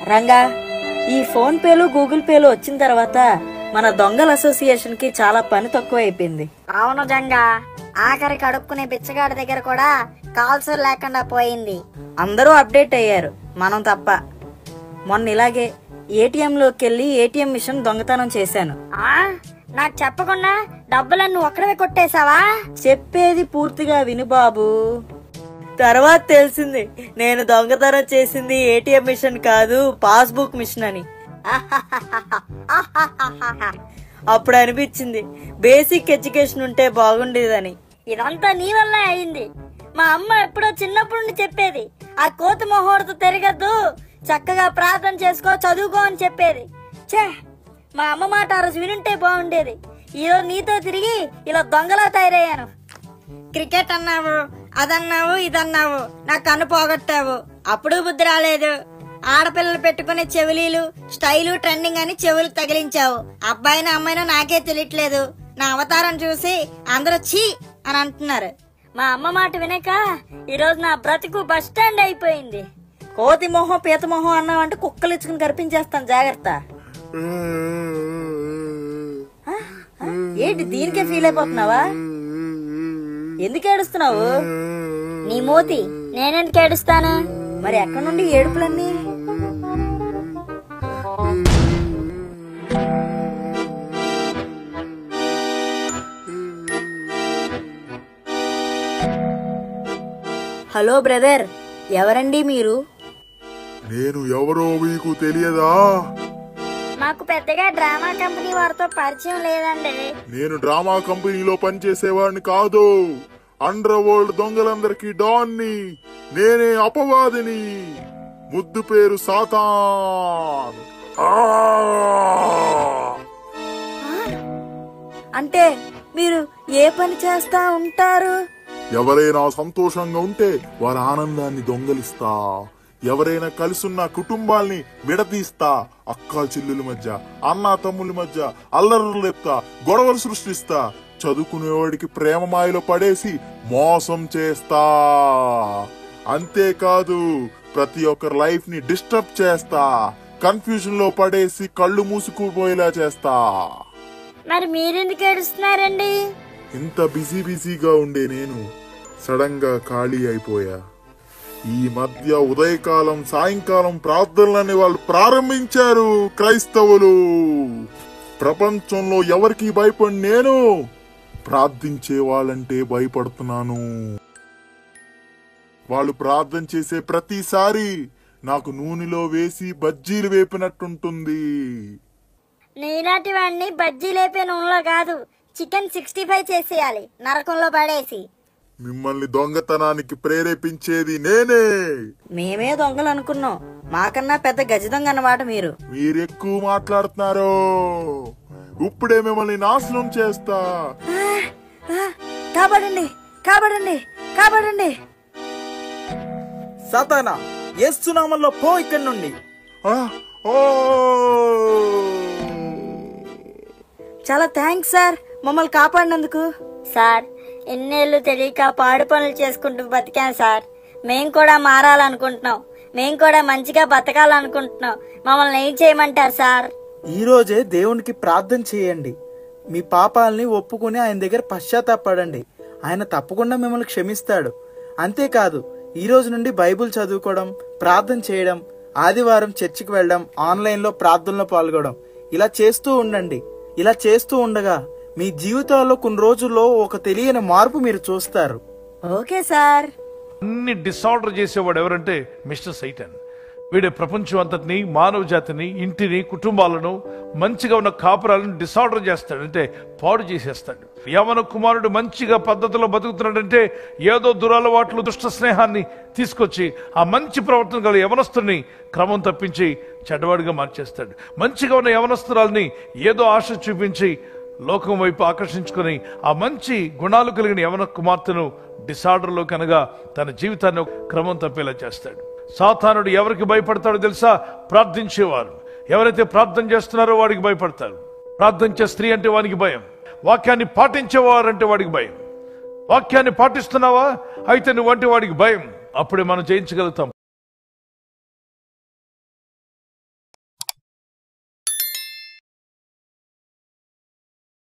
రంగా ఈ ఫోన్ పేలు గూగుల్ పేలు వచ్చిన తర్వాత మన దొంగల అసోసియేషన్ కి చాలా పని తక్కువ అయిపోయింది అవును జంగా ఆఖరి కడుక్కునే బిచ్చగాడి దగ్గర కూడా కాల్స్ లేకుండా పోయింది అందరూ అప్డేట్ అయ్యారు మనం తప్ప మొన్న ఇలాగే ఏటీఎం లోకి వెళ్ళి ఏటీఎం మిషన్ దొంగతనం చేశాను ఆ నాకు చెప్పకుండా డబ్బులన్నీ ఒక్కడవే కొట్టేశావా చెప్పేది పూర్తిగా విను బాబు తర్వాత తెలిసింది నేను దొంగతనం చేసింది ఏటీఎం మిషన్ కాదు పాస్బుక్ మిషన్ అని అప్పుడు అనిపించింది బేసిక్ ఎడ్యుకేషన్ ఉంటే బాగుండేదని ఇదంతా నీ వల్ల అయింది మా అమ్మ ఎప్పుడో చిన్నప్పటి నుండి చెప్పేది ఆ కోతి మొహోడుతో తిరగద్దు చక్కగా ప్రార్థన చేసుకో చదువుకో అని చెప్పేది ఛే మా అమ్మ మాట ఆ రోజు వినుంటే బాగుండేది ఈరోజు నీతో తిరిగి ఇలా దొంగలా తయారయ్యాను క్రికెట్ అన్నావు అదన్నావు ఇదన్నావు నా కన్ను పోగొట్టావు అప్పుడు బుద్ధి రాలేదు ఆడపిల్లలు పెట్టుకునే చెవిలీలు స్టైలు ట్రెండింగ్ అని చెవులు తగిలించావు అబ్బాయినా అమ్మాయినా నాకే తెలియట్లేదు నా అవతారం చూసి అందరూ ఛీ అని అంటున్నారు మా అమ్మ మాట వినక ఈరోజు నా బ్రతుకు బస్ స్టాండ్ అయిపోయింది కోతి మొహం పీత మొహం అన్నావంటే కుక్కలు ఇచ్చుకుని కనిపించేస్తాను జాగ్రత్త ఆ? ఆ? ఏంటి దీనికే ఫీల్ అయిపోతున్నావా ఎందుకు ఏడుస్తున్నావు నీ మూతి నేనెందుకు ఏడుస్తాను మరి ఎక్కడి నుండి ఏడుపులన్నీ హలో బ్రదర్ ఎవరండి మీరు నేను ఎవరో మీకు తెలియదా మాకు పెద్దగా డ్రామా కంపెనీ వారితో పరిచయం లేదండి నేను డ్రామా కంపెనీలో పనిచేసేవాడిని కాదు అండర్ వరల్డ్ దొంగలందరికీ డాన్ని నేనే అపవాదిని ముద్దు పేరు సాతాన్ ఆ! అంటే మీరు ఏ పని చేస్తా ఉంటారు ఎవరైనా సంతోషంగా ఉంటే వారి ఆనందాన్ని దొంగలిస్తా ఎవరైనా కలిసున్న కుటుంబాల్ని విడదీస్తా అక్క చెల్లుల మధ్య అన్న తమ్ముల మధ్య అల్లర్లు లేపుతా గొడవలు సృష్టిస్తా చదువుకునేవాడికి ప్రేమ మాయలో పడేసి మోసం చేస్తా అంతేకాదు ప్రతి ఒక్కరి లైఫ్ ని డిస్టర్బ్ చేస్తా కన్ఫ్యూజన్ లో పడేసి కళ్ళు మూసుకుపోయేలా చేస్తా మరి మీరెందుకు ఏడుస్తున్నారండి ఇంత బిజీ బిజీగా ఉండే నేను సడన్ గా ఖాళీ అయిపోయా ఈ మధ్య ఉదయకాలం సాయంకాలం ప్రార్థనలని వాళ్ళు ప్రారంభించారు క్రైస్తవులు ప్రపంచంలో ఎవరికి భయపడి నేను ప్రార్థించే వాళ్ళంటే భయపడుతున్నాను వాళ్ళు ప్రార్థన చేసే ప్రతిసారి నాకు నూనెలో వేసి బజ్జీలు వేపినట్టుంటుంది నీలాంటి వాడిని బజ్జీ లేపే నూనెలో కాదు చికెన్ సిక్స్టీ ఫైవ్ చేసేయాలి నరకంలో పడేసి మిమ్మల్ని దొంగతనానికి ప్రేరేపించేది నేనే మేమే దొంగలు అనుకున్నాం మాకన్నా పెద్ద గజ దొంగ అన్నమాట మీరు మీరెక్కువ మాట్లాడుతున్నారు ఇప్పుడే మిమ్మల్ని నాశనం చేస్తా ఆ, ఆ, కాపాడండి కాపాడండి కాపాడండి సాతానా ఏస్తున్నామల్లో పో ఇక్కడి నుండి ఆ, ఓ! చాలా థ్యాంక్స్ సార్ మమ్మల్ని కాపాడినందుకు సార్ ఎన్నేళ్ళు తెలియక పాడు పనులు చేసుకుంటూ బతికాం సార్ మేం కూడా మారాలనుకుంటున్నాం మేం కూడా మంచిగా బతకాలనుకుంటున్నాం మమ్మల్ని ఏం చేయమంటారు సార్ ఈ రోజే దేవునికి ప్రార్థన చేయండి మీ పాపాలని ఒప్పుకుని ఆయన దగ్గర పశ్చాత్తాపడండి ఆయన తప్పకుండా మిమ్మల్ని క్షమిస్తాడు అంతేకాదు ఈ రోజు నుండి బైబిల్ చదువుకోవడం ప్రార్థన చేయడం ఆదివారం చర్చికి వెళ్ళడం ఆన్లైన్లో ప్రార్థనలో పాల్గొనడం ఇలా చేస్తూ ఉండండి ఇలా చేస్తూ ఉండగా మీ జీవితాల్లో కొన్ని రోజుల్లో ఒక తెలియని మార్పు మీరు చూస్తారు ఓకే సార్ అన్ని డిసార్డర్ చేసేవాడు ఎవరంటే మిస్టర్ సైటన్ వీడే ప్రపంచం అంతటిని మానవ జాతిని ఇంటిని కుటుంబాలను మంచిగా ఉన్న కాపురాలను డిసార్డర్ చేస్తాడు అంటే పాడు చేసేస్తాడు యవన కుమారుడు మంచిగా పద్ధతిలో బతుకుతున్నాడంటే ఏదో దురలవాట్లు దుష్ట స్నేహాన్ని తీసుకొచ్చి ఆ మంచి ప్రవర్తన గల యవనస్తుని క్రమం తప్పించి చెడ్డవాడిగా మార్చేస్తాడు మంచిగా ఉన్న యవనస్తురాల్ని ఏదో ఆశ చూపించి లోకం వైపు ఆకర్షించుకొని ఆ మంచి గుణాలు కలిగిన యవన కుమార్తెను డిసార్డర్లో కనుక తన జీవితాన్ని క్రమం తప్పేలా చేస్తాడు సాతానుడు ఎవరికి భయపడతాడో తెలుసా ప్రార్థించేవారు ఎవరైతే ప్రార్థన చేస్తున్నారో వాడికి భయపడతారు ప్రార్థించే స్త్రీ అంటే వానికి భయం వాక్యాన్ని పాటించేవారంటే వాడికి భయం వాక్యాన్ని పాటిస్తున్నావా అయితే నువ్వంటే వాడికి భయం అప్పుడే మనం జయించగలుగుతాం